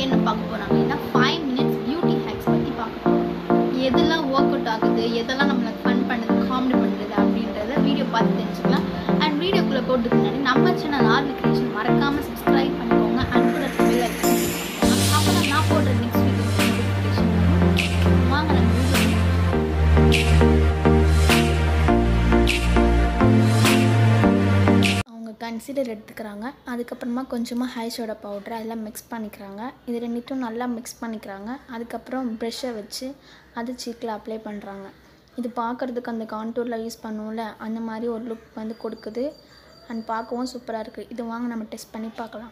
என்ன பார்க்க போகிறோம் அப்படின்னா ஃபைவ் மினிட்ஸ் பியூட்டி ஹேக்ஸ் பற்றி பார்க்க போகிறோம் எதெல்லாம் ஒர்க் அவுட் ஆகுது எதெல்லாம் நம்மளுக்கு ஃபன் பண்ணுது காமெடி பண்ணுறது அப்படின்றத வீடியோ பார்த்து தெரிஞ்சுக்கலாம் அண்ட் வீடியோக்குள்ளே போட்டுக்கு முன்னாடி நம்ம சேனல் ஆர்வி கிரியேஷன் மறக்காமல் சப்ஸ்கிரைப் பண்ணிக்கோங்க அண்ட் கூட பெல் ஐக்கன் அப்போ தான் நான் போடுற நெக்ஸ்ட் வீடியோ நோட்டிஃபிகேஷன் வரும் வாங்க நம்ம வீடியோ அவங்க கன்சிடர் எடுத்துக்கிறாங்க அதுக்கப்புறமா கொஞ்சமாக ஹை ஷோட பவுடர் அதெல்லாம் மிக்ஸ் பண்ணிக்கிறாங்க இது ரெண்டுட்டும் நல்லா மிக்ஸ் பண்ணிக்கிறாங்க அதுக்கப்புறம் ப்ரெஷ்ஷை வச்சு அது சீக்கில் அப்ளை பண்ணுறாங்க இது பார்க்குறதுக்கு அந்த கான்டூரில் யூஸ் பண்ணுவோம்ல அந்த மாதிரி ஒரு லுக் வந்து கொடுக்குது அண்ட் பார்க்கவும் சூப்பராக இருக்குது இது வாங்க நம்ம டெஸ்ட் பண்ணி பார்க்கலாம்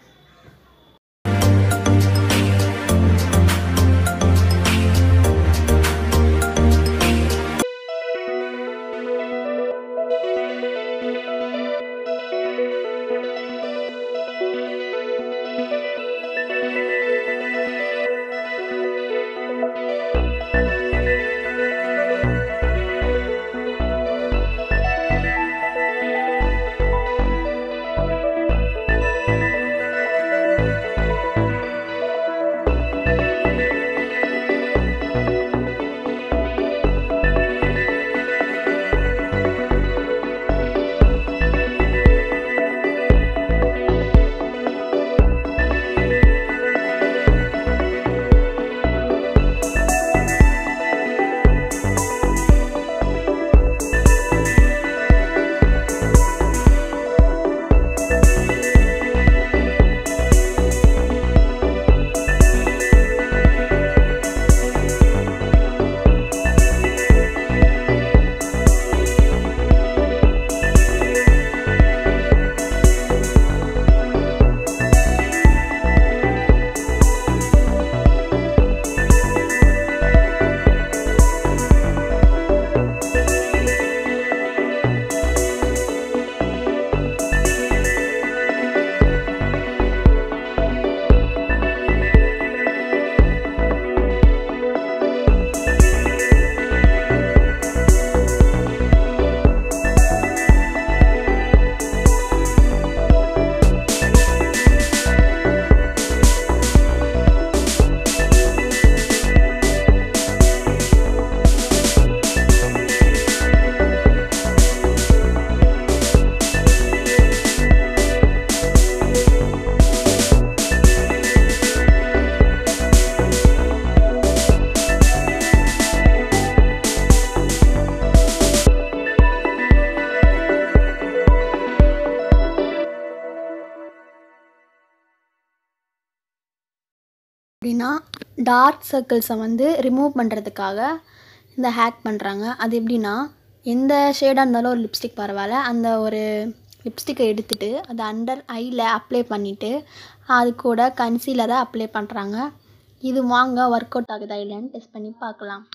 அப்படின்னா டார்க் சர்க்கிள்ஸை வந்து ரிமூவ் பண்ணுறதுக்காக இந்த ஹேக் பண்ணுறாங்க அது எப்படின்னா எந்த ஷேடாக இருந்தாலும் ஒரு லிப்ஸ்டிக் பரவாயில்ல அந்த ஒரு லிப்ஸ்டிக்கை எடுத்துட்டு அதை அண்டர் ஐயில் அப்ளை பண்ணிவிட்டு அது கூட கன்சீலரை அப்ளை பண்ணுறாங்க இது வாங்க ஒர்க் அவுட் ஆகுதா இல்லைன்னு டெஸ்ட் பண்ணி பார்க்கலாம்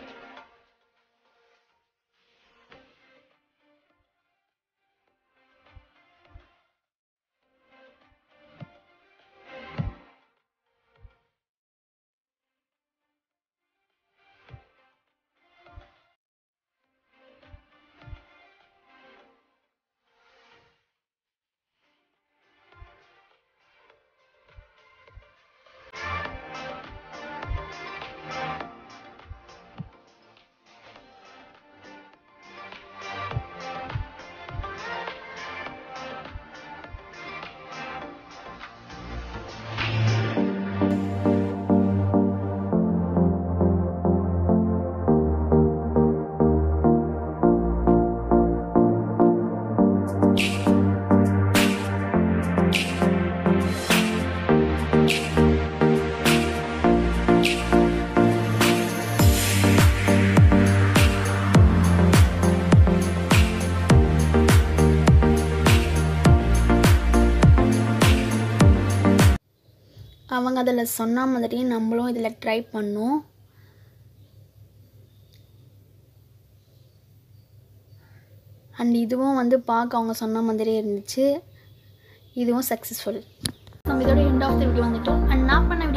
அவங்க அதில் சொன்ன மாதிரியே நம்மளும் இதில் ட்ரை பண்ணோம் அண்ட் இதுவும் வந்து பார்க்க அவங்க சொன்ன மாதிரியே இருந்துச்சு இதுவும் சக்ஸஸ்ஃபுல் நம்ம இதோட எண்ட் ஆஃப் த வீடியோ வந்துட்டோம் அண்ட் நான் பண்ண